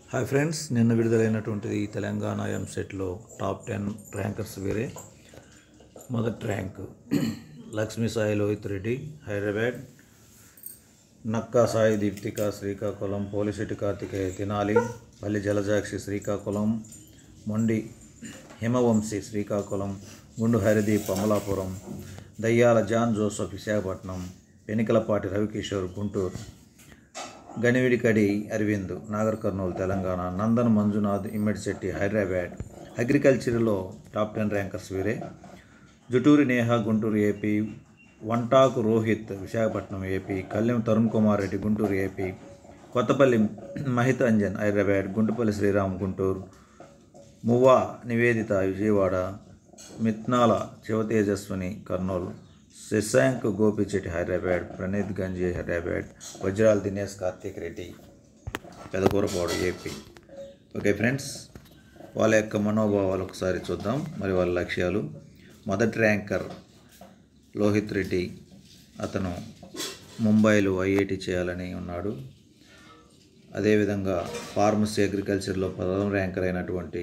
hi friends నిన్న విడుదలైనటువంటిది ఈ తెలంగాణ ఎంసెట్లో టాప్ టెన్ ర్యాంకర్స్ వేరే మొదటి ర్యాంక్ లక్ష్మీ సాయి లోహిత్ రెడ్డి హైదరాబాద్ నక్కా సాయి దీప్తిక శ్రీకాకుళం పోలిశెట్టి కార్తికేయ తినాలి పల్లి జలజాక్షి శ్రీకాకుళం మొండి హిమవంశి శ్రీకాకుళం గుండు హరిదీప్ అమలాపురం దయ్యాల జాన్ జోసఫ్ విశాఖపట్నం పెనికలపాటి రవికిషోర్ గుంటూరు గనివిడికడి అరవింద్ నాగర్ కర్నూలు తెలంగాణ నందన్ మంజునాథ్ ఇమ్మెడిశెట్టి హైదరాబాద్ అగ్రికల్చర్లో టాప్ టెన్ ర్యాంకర్స్ వీరే Juturi Neha Guntur AP Vantaku Rohith Visakhapatnam AP Kalyam Tarun Kumar Reddy Guntur AP Kothapalli Mahith Anjan Hyderabad Guntupalli Sriram Guntur Muvva Niveditha Vijayawada Mitnala Sivatejaswini Kurnool Sasank Gopichetti Hyderabad Praneeth Ganji Hyderabad Vajrala Dinesh Karthik Reddy Pedakurapadu AP okay friends వాళ్ళ యొక్క మనోభావాలు ఒకసారి చూద్దాం మరి వాళ్ళ లక్ష్యాలు మొదటి ర్యాంకర్ లోహిత్ రెడ్డి అతను ముంబైలో ఐఐటి చేయాలని ఉన్నాడు అదేవిధంగా ఫార్మసీ అగ్రికల్చర్లో ప్రథమ ర్యాంకర్ అయినటువంటి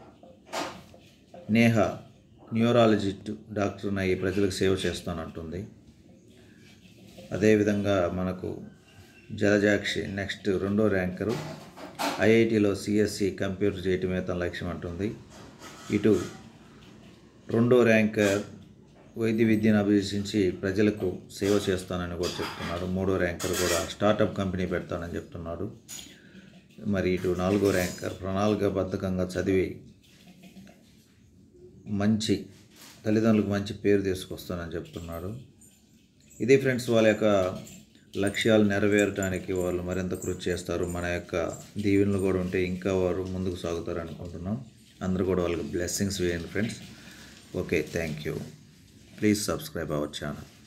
నేహ న్యూరాలజిస్ట్ డాక్టర్ని అయ్యి ప్రజలకు సేవ చేస్తానంటుంది అదేవిధంగా మనకు జలజాక్షి నెక్స్ట్ రెండో ర్యాంకరు ఐఐటిలో సిఎస్సి కంప్యూటర్ చేయటమే తన లక్ష్యం అంటుంది ఇటు రెండో ర్యాంకర్ వైద్య విద్యను అభ్యసించి ప్రజలకు సేవ చేస్తానని కూడా చెప్తున్నాడు మూడో ర్యాంకర్ కూడా స్టార్టప్ కంపెనీ పెడతానని చెప్తున్నాడు మరి ఇటు నాలుగో ర్యాంకర్ ప్రణాళికాబద్ధకంగా చదివి మంచి తల్లిదండ్రులకు మంచి పేరు తీసుకొస్తానని చెప్తున్నాడు ఇది ఫ్రెండ్స్ వాళ్ళ యొక్క లక్ష్యాలు నెరవేరడానికి వాళ్ళు మరింత కృషి చేస్తారు మన యొక్క దీవెనలు కూడా ఉంటే ఇంకా వారు ముందుకు సాగుతారు అనుకుంటున్నాం అందరూ కూడా వాళ్ళకి బ్లెస్సింగ్స్ వేయండి friends okay thank you please subscribe our channel